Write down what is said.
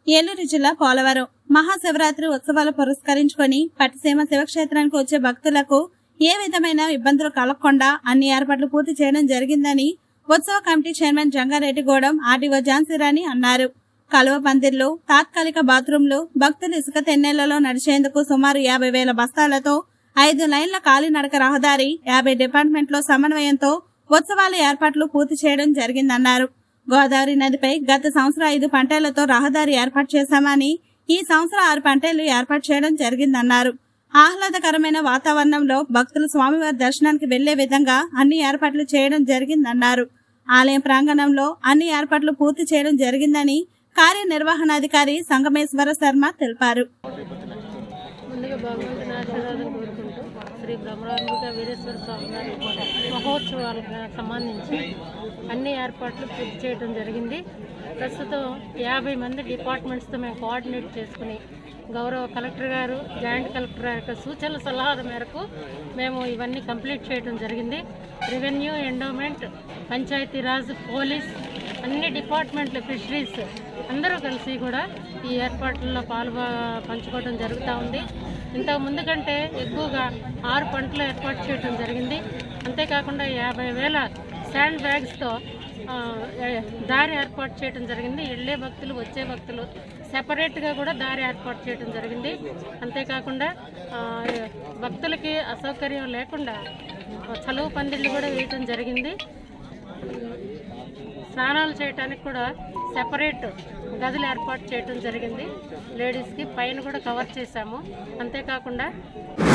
ఏలూరు జిల్లా పోలవరం మహాశివరాత్రి ఉత్సవాలు పురస్కరించుకొని పట్టిసీమ శివక్షేత్రానికి వచ్చే భక్తులకు ఏ విధమైన ఇబ్బందులు కలగకుండా అన్ని ఏర్పాట్లు పూర్తి చేయడం జరిగిందని ఉత్సవ committee chairman Jangareddygudem RDO Jhansi Rani అన్నారు కలువ పందిర్లు తాత్కాలిక బాత్రూంలు భక్తులు ఇసుక తెన్నెలలో నడిచేందుకు సుమారు యాభై వేల బస్తాలతో ఐదు లైన్ల కాలినడక రహదారి యాభై డిపార్ట్మెంట్లో సమన్వయంతో ఉత్సవాల ఏర్పాట్లు పూర్తి చేయడం జరిగిందన్నారు గోదావరి నదిపై గత సంవత్సరం ఐదు పంటలతో రహదారి ఏర్పాటు చేశామని ఈ సంవత్సరం ఆరు పంటలు ఏర్పాటు చేయడం జరిగిందన్నారు ఆహ్లాదకరమైన వాతావరణంలో భక్తులు స్వామివారి దర్శనానికి వెళ్లే విధంగా అన్ని ఏర్పాట్లు చేయడం జరిగిందన్నారు ఆలయం ప్రాంగణంలో అన్ని ఏర్పాట్లు పూర్తి చేయడం జరిగిందని కార్యనిర్వహణాధికారి సంగమేశ్వర శర్మ తెలిపారు ముందుగా భగవంతుని ఆశీర్వాదం కోరుకుంటూ శ్రీ బ్రహ్మరాంబిక వీరేశ్వర స్వామి వారి మహోత్సవాలకు సంబంధించి అన్ని ఏర్పాట్లు పూర్తి చేయడం జరిగింది ప్రస్తుతం యాభై మంది డిపార్ట్మెంట్స్తో మేము కోఆర్డినేట్ చేసుకుని గౌరవ కలెక్టర్ గారు జాయింట్ కలెక్టర్ గారి యొక్క సూచనల సలహాల మేరకు మేము ఇవన్నీ కంప్లీట్ చేయడం జరిగింది రెవెన్యూ ఎండోమెంట్ పంచాయతీరాజ్ పోలీస్ అన్ని డిపార్ట్మెంట్లు ఫిషరీస్ అందరూ కలిసి కూడా ఈ ఏర్పాట్లలో పాలు పంచుకోవడం జరుగుతూ ఉంది ఇంతకు ముందు కంటే ఎక్కువగా ఆరు పంటలు ఏర్పాటు చేయడం జరిగింది అంతేకాకుండా యాభై వేల శాండ్ బ్యాగ్స్తో ఆ, ఏ- దారి ఏర్పాటు చేయడం జరిగింది వెళ్ళే భక్తులు వచ్చే భక్తులు సెపరేట్గా కూడా దారి ఏర్పాటు చేయడం జరిగింది అంతేకాకుండా ఆ, భక్తులకి అసౌకర్యం లేకుండా చలువు పందిళ్ళు కూడా వేయటం జరిగింది స్నానాలు చేయడానికి కూడా సెపరేట్ గదులు ఏర్పాటు చేయడం జరిగింది లేడీస్కి పైన కూడా కవర్ చేశాము అంతేకాకుండా